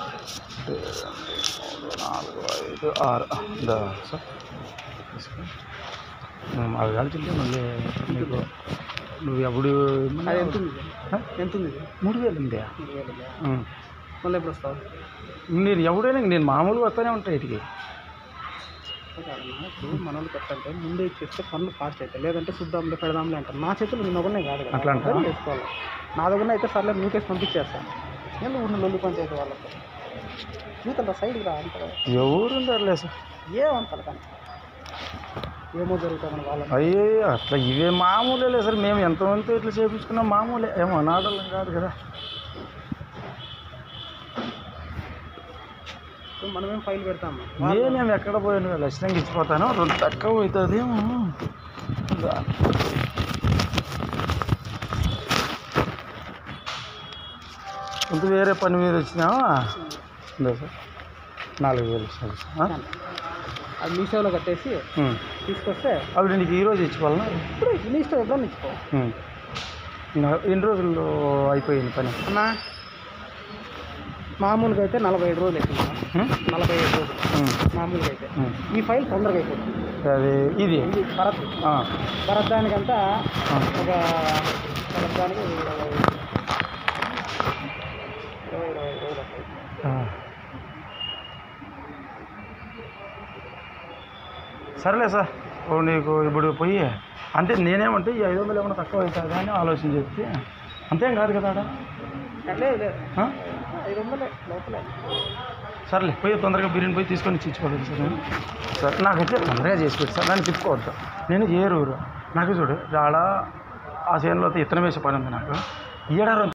మూడు నాలుగు ఐదు ఆరు దా సార్ తీసుకో. ఉమ్, అవి కలిసింటే మళ్ళీ నీకు నువ్వు ఎప్పుడు అది ఎంత ఉంది ఇది? ఆ? ఎంత ఉంది ఇది? మూడు వేలు ఉందా మూడు వేలు ఉందా? ఉమ్. మళ్ళీ ఎప్పుడు వస్తావు నేను ఎవడైనా నేను మామూలుగా వస్తూనే ఉంటాయి ఇటుకి కాదన్నా, ఇప్పుడు మన వాళ్ళు పెట్టంటే ముందే ఇచ్చేస్తే పనులు ఫాస్ట్ అవుతాయి లేదంటే చూద్దాంలే పెడదాంలే అంటారు నా చేతులు నిన్న ఒకనే కాదు కదా అట్లా అంటారా? అందరూ చేసుకోవాలి నా దగ్గర అయితే సర్లే నూకేసి పంపించేస్తాను నేను ఉన్న లొల్లి పంచాయతీ వాళ్ళతో చూతంత సైడ్కి రా అంటారు ఎవరు ఉండరులే సార్ ఏమంటారు కానీ ఏమో జరుగుతుంది వాళ్ళ అయ్యే అట్లా ఇవే మామూలే సార్ మేము ఎంతమందితో ఇట్లా చేయించుకున్నాం మామూలే ఏమో అనాడలం కాదు కదా మనమేం ఫైల్ పెడతాము నేనేం ఎక్కడ పోయాను లక్షణంగా ఇచ్చిపోతాను రెండు తక్కువ అవుతుంది కొంత వేరే పని మీద వచ్చినావా ఉందా సార్ నాలుగు వేలు ఇచ్చాను సార్ ఆ? అది మీషోలో కట్టేసి ఉమ్. తీసుకొస్తే అవి నీకు ఈరోజు ఇచ్చిపోవాలనా ఇప్పుడు నీ ఇష్టం ఎప్పుడన్నా ఇచ్చుకో ఉమ్. ఇంకా ఎన్ని రోజుల్లో అయిపోయింది పని అన్నా మామూలుగా అయితే నలభై ఏడు రోజులు అవుతుంది ఉమ్? నలభై ఏడు రోజులు ఉమ్. మామూలుగా అయితే ఉమ్. ఈ ఫైల్ తొందరగా అయిపోతుంది అది ఇది ఇది భరత్ ఆ. భరత్ దానికంతా ఆ. ఒక భరత్ దానికి ఇరవై ఇరవై ఇరవై రోజులు అవుతాయి. ఆ. సరేలే సార్ ఓ నీకు ఇప్పుడు పోయి అంటే నేనేమంటే ఈ ఐదు వందలు ఏమైనా తక్కువ అవుతుంది అని ఆలోచన చెప్తే అంతేం కాదు కదా ఆడ లేదు లేదు ఆ? ఐదు వందలే లోపలే సర్లే పోయి తొందరగా బిర్యానీ పోయి తీసుకొని ఇచ్చి ఇచ్చిపోతుంది సార్ నేను. సరే నాకైతే తొందరగా చేసి పెట్టి సార్ దాన్ని తిప్పుకోవద్దు నేను ఏరూరు నాకు చూడు ఆడ ఆ చేనులో అయితే ఇత్తనం వేసే పని ఉంది నాకు ఏడారు